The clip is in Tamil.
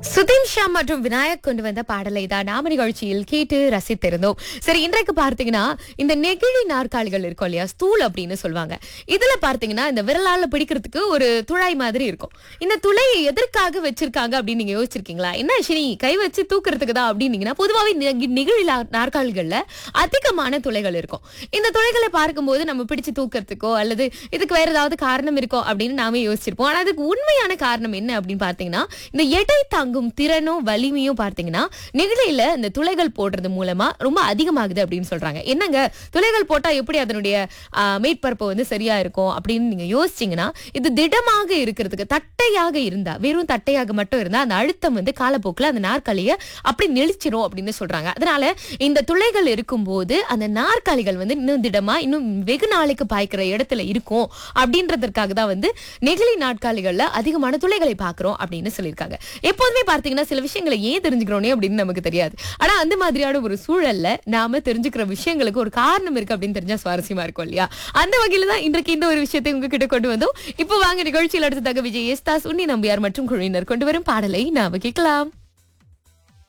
சுதீம் ஷா மற்றும் விநாயக் கொண்டு வந்த பாடலை தான் நாம நிகழ்ச்சியில் கேட்டு ரசித்திருந்தோம் சரி இன்றைக்கு பார்த்தீங்கன்னா இந்த நெகிழி நாற்காலிகள் இருக்கும் இல்லையா ஸ்தூல் அப்படின்னு சொல்லுவாங்க இதுல பார்த்தீங்கன்னா இந்த விரலால பிடிக்கிறதுக்கு ஒரு துழாய் மாதிரி இருக்கும் இந்த துளையை எதற்காக வச்சிருக்காங்க அப்படின்னு நீங்க யோசிச்சிருக்கீங்களா என்ன ஸ்ரீ கை வச்சு தூக்குறதுக்கு தான் அப்படின்னீங்கன்னா பொதுவாகவே நெகி- நெகிழி நா- நாற்காலிகள்ல அதிகமான துளைகள் இருக்கும் இந்த துளைகளை பார்க்கும்போது நம்ம பிடிச்சு தூக்குறதுக்கோ அல்லது இதுக்கு வேற ஏதாவது காரணம் இருக்கோ அப்படின்னு நாம யோசிச்சிருப்போம் ஆனா அதுக்கு உண்மையான காரணம் என்ன அப்படின்னு பார்த்தீங்கன்னா இந்த எடை தாங்கும் திறனும் வலிமையும் பார்த்தீங்கன்னா நெகிழியில இந்த துளைகள் போடுறது மூலமா ரொம்ப அதிகமாகுது அப்படின்னு சொல்றாங்க என்னங்க துளைகள் போட்டா எப்படி அதனுடைய ஆ, மேற்பரப்பு வந்து சரியா இருக்கும் அப்படின்னு நீங்க யோசிச்சீங்கன்னா இது திடமாக இருக்கிறதுக்கு தட்டையாக இருந்தா வெறும் தட்டையாக மட்டும் இருந்தா அந்த அழுத்தம் வந்து காலப்போக்கில் அந்த நாற்காலியை அப்படி நெளிச்சிரும் அப்படின்னு சொல்றாங்க அதனால இந்த துளைகள் இருக்கும்போது அந்த நாற்காலிகள் வந்து இன்னும் திடமா இன்னும் வெகு நாளைக்கு பாய்க்கிற இடத்துல இருக்கும் அப்படின்றதற்காக தான் வந்து நெகிழி நாற்காலிகள்ல அதிகமான துளைகளை பார்க்கிறோம் அப்படின்னு சொல்லியிருக்காங்க எப்போதுமே பார்த்தீங்கன்னா சில விஷயங்களை ஏன் தெரிஞ்சுக்கிறோனே அப்படின்னு நமக்கு தெரியாது ஆனா அந்த மாதிரியான ஒரு சூழல்ல நாம தெரிஞ்சுக்கிற விஷயங்களுக்கு ஒரு காரணம் இருக்கு அப்படின்னு தெரிஞ்சா சுவாரஸ்யமா இருக்கும் இல்லையா அந்த வகையில தான் இன்றைக்கு இந்த ஒரு விஷயத்தை உங்ககிட்ட கொண்டு வந்தோம் இப்போ வாங்க நிகழ்ச்சியில் அடுத்ததாக விஜய் எஸ்தாஸ் உன்னி நம்பியார் மற்றும் குழுவினர் கொண்டு வரும் பாடலை நாம கேட்கலாம்